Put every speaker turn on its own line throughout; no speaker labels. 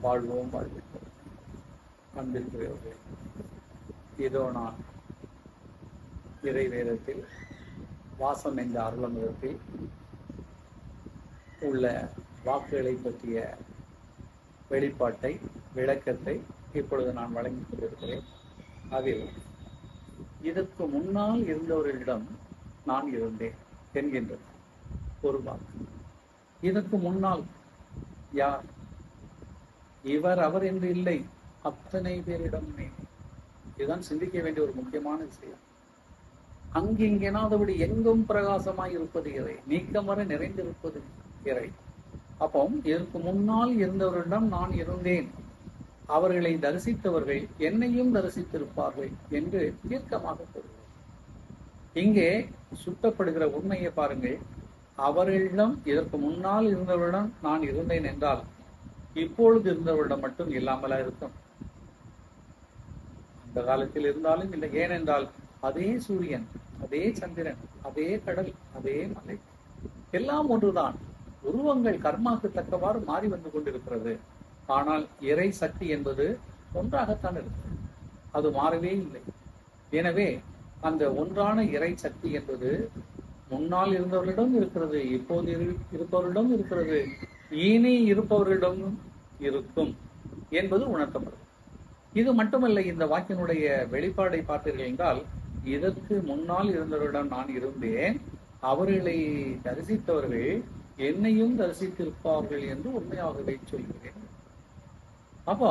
வாழ்வோம் வாழ்விப்போம் அன்பிற்குரியவர்களே இதோ நான் இறை வேதத்தில் வாசம் என்ற அருளமிடத்தில் உள்ள வாக்குகளை பற்றிய வெளிப்பாட்டை விளக்கத்தை இப்பொழுது நான் வழங்கிக் கொண்டிருக்கிறேன் அதில் இதற்கு முன்னால் இருந்தவர்களிடம் நான் இருந்தேன் என்கின்றது ஒரு வாக்கு இதற்கு முன்னால் யார் இவர் அவர் என்று இல்லை அத்தனை பேரிடமே இதுதான் சிந்திக்க வேண்டிய ஒரு முக்கியமான விஷயம் அங்கிங்கெனாதபடி எங்கும் பிரகாசமாய் இருப்பது இறை நீக்கமர நிறைந்திருப்பது இறை அப்போ இதற்கு முன்னால் இருந்தவரிடம் நான் இருந்தேன் அவர்களை தரிசித்தவர்கள் என்னையும் தரிசித்திருப்பார்கள் என்று தீர்க்கமாக கூறுகிறோம் இங்கே சுட்டப்படுகிற உண்மையை பாருங்கள் அவர்களிடம் இதற்கு முன்னால் இருந்தவரிடம் நான் இருந்தேன் என்றால் இப்பொழுது இருந்தவரிடம் மட்டும் இல்லாமலா இருக்கும் அந்த காலத்தில் இருந்தாலும் இல்லை ஏனென்றால் அதே சூரியன் அதே சந்திரன் அதே கடல் அதே மலை எல்லாம் ஒன்றுதான் உருவங்கள் கர்மாக்கு தக்கவாறு மாறி வந்து கொண்டிருக்கிறது ஆனால் இறை சக்தி என்பது ஒன்றாகத்தான் இருக்கிறது அது மாறவே இல்லை எனவே அந்த ஒன்றான இறை சக்தி என்பது முன்னால் இருந்தவர்களிடம் இருக்கிறது இப்போது இரு- இருப்பவர்களிடம் இருக்கிறது இனி இருப்பவர்களிடம் இருக்கும் என்பது உணர்த்தப்படும் இது மட்டுமல்ல இந்த வாக்கினுடைய வெளிப்பாடை பார்த்தீர்கள் என்றால் இதற்கு முன்னால் இருந்தவரிடம் நான் இருந்தேன் அவர்களை தரிசித்தவர்கள் என்னையும் தரிசித்திருப்பார்கள் என்று உண்மையாகவே சொல்கிறேன் அப்போ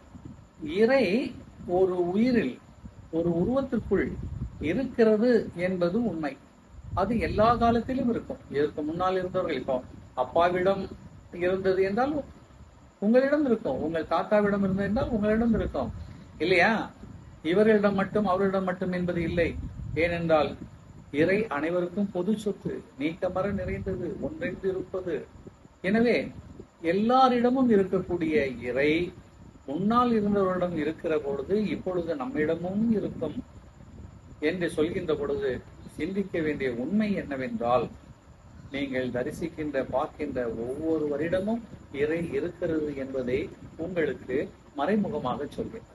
இறை ஒரு உயிரில் ஒரு உருவத்திற்குள் இருக்கிறது என்பது உண்மை அது எல்லா காலத்திலும் இருக்கும் இதற்கு முன்னால் இருந்தவர்கள் இப்போ அப்பாவிடம் இருந்தது என்றால் உங்களிடம் இருக்கும் உங்கள் தாத்தாவிடம் இருந்தது என்றால் உங்களிடம் இருக்கும் இல்லையா இவர்களிடம் மட்டும் அவர்களிடம் மட்டும் என்பது இல்லை ஏனென்றால் இறை அனைவருக்கும் பொது சொத்து நீக்கமர நிறைந்தது ஒன்றின்று இருப்பது எனவே எல்லாரிடமும் இருக்கக்கூடிய இறை முன்னால் இருந்தவரிடம் இருக்கிற பொழுது இப்பொழுது நம்மிடமும் இருக்கும் என்று சொல்கின்ற பொழுது சிந்திக்க வேண்டிய உண்மை என்னவென்றால் நீங்கள் தரிசிக்கின்ற பார்க்கின்ற ஒவ்வொருவரிடமும் இறை இருக்கிறது என்பதை உங்களுக்கு மறைமுகமாக சொல்கிறேன்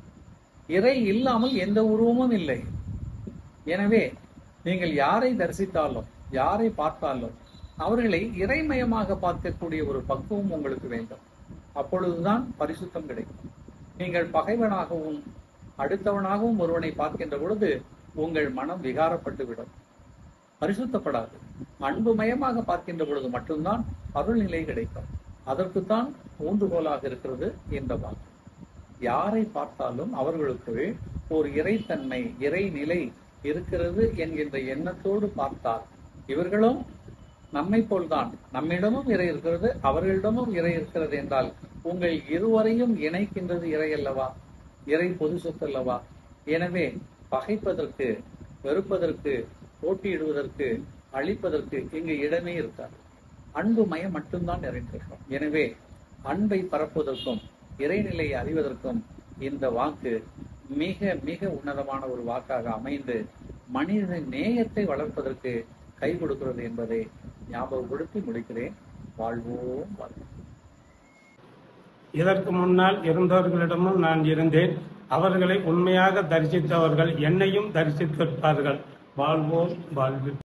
இறை இல்லாமல் எந்த உருவமும் இல்லை எனவே நீங்கள் யாரை தரிசித்தாலும் யாரை பார்த்தாலும் அவர்களை இறைமயமாக பார்க்கக்கூடிய ஒரு பக்குவம் உங்களுக்கு வேண்டும் அப்பொழுதுதான் பரிசுத்தம் கிடைக்கும் நீங்கள் பகைவனாகவும் அடுத்தவனாகவும் ஒருவனை பார்க்கின்ற பொழுது உங்கள் மனம் விகாரப்பட்டு விடும் பரிசுத்தப்படாது அன்புமயமாக பார்க்கின்ற பொழுது மட்டும்தான் அருள்நிலை கிடைக்கும் அதற்குத்தான் ஊன்றுகோலாக இருக்கிறது இந்த வாக்கு யாரை பார்த்தாலும் அவர்களுக்குள் ஒரு இறைத்தன்மை இறைநிலை இருக்கிறது என்கின்ற எண்ணத்தோடு பார்த்தால் இவர்களும் நம்மை போல்தான் நம்மிடமும் இறை இருக்கிறது அவர்களிடமும் இறை இருக்கிறது என்றால் உங்கள் இருவரையும் இணைக்கின்றது இறை அல்லவா இறை பொது சொத்து அல்லவா எனவே பகைப்பதற்கு வெறுப்பதற்கு போட்டியிடுவதற்கு அழிப்பதற்கு இங்கு இடமே இருக்காது அன்பு மயம் மட்டும்தான் நிறைந்திருக்கும் எனவே அன்பை பரப்புவதற்கும் இறைநிலையை அறிவதற்கும் இந்த வாக்கு மிக மிக உன்னதமான ஒரு வாக்காக அமைந்து மனித நேயத்தை வளர்ப்பதற்கு கை கொடுக்கிறது என்பதை ஞாபகப்படுத்தி முடிக்கிறேன் வாழ்வோம் வாழ்வோம்
இதற்கு முன்னால் இருந்தவர்களிடமும் நான் இருந்தேன் அவர்களை உண்மையாக தரிசித்தவர்கள் என்னையும் தரிசித்திருப்பார்கள் வாழ்வோம் வாழ்வு